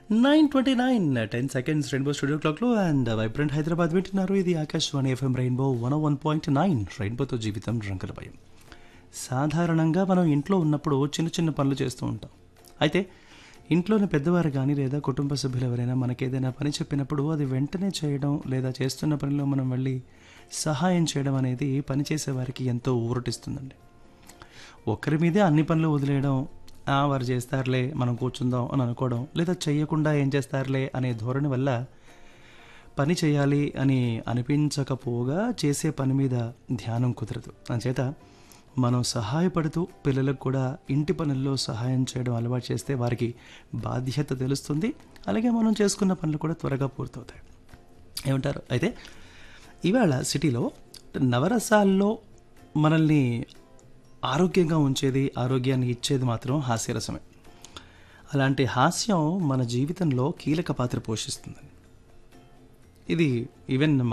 nine twenty nine ten seconds rainbow studio క్లాక్లో and vibrant Hyderabad వింటున్నారు ఇది Akashvani FM rainbow one one point nine రెయిన్బోతో జీవితం రంగుల భయం సాధారణంగా మనం ఇంట్లో ఉన్నప్పుడు చిన్న చిన్న పనులు చేస్తూ ఉంటాం అయితే ఇంట్లోని పెద్దవారు కానీ లేదా కుటుంబ సభ్యులు ఎవరైనా మనకేదైనా పని చెప్పినప్పుడు అది వెంటనే చేయడం లేదా చేస్తున్న పనిలో మనం వెళ్ళి సహాయం చేయడం అనేది పని చేసే వారికి ఎంతో ఊరటిస్తుందండి ఒక్కరి మీదే అన్ని పనులు వదిలేయడం "ఆ, వారు చేస్తారులే మనం కూర్చుందాం అని అనుకోవడం లేదా చెయ్యకుండా ఏం చేస్తారులే అనే ధోరణి వల్ల పని చేయాలి అని అనిపించకపోగా చేసే పని మీద ధ్యానం కుదరదు అంచేత మనం సహాయపడుతూ పిల్లలకు కూడా ఇంటి పనుల్లో సహాయం చేయడం అలవాటు చేస్తే వారికి బాధ్యత తెలుస్తుంది అలాగే మనం చేసుకున్న పనులు కూడా త్వరగా పూర్తవుతాయి ఏమంటారు అయితే ఇవాళ సిటీలో నవరసాల్లో మనల్ని ఆరోగ్యంగా ఉంచేది ఆరోగ్యాన్ని ఇచ్చేది మాత్రం హాస్యరసమే అలాంటి హాస్యం మన జీవితంలో కీలక పాత్ర పోషిస్తుంది ఇది ఈవెన్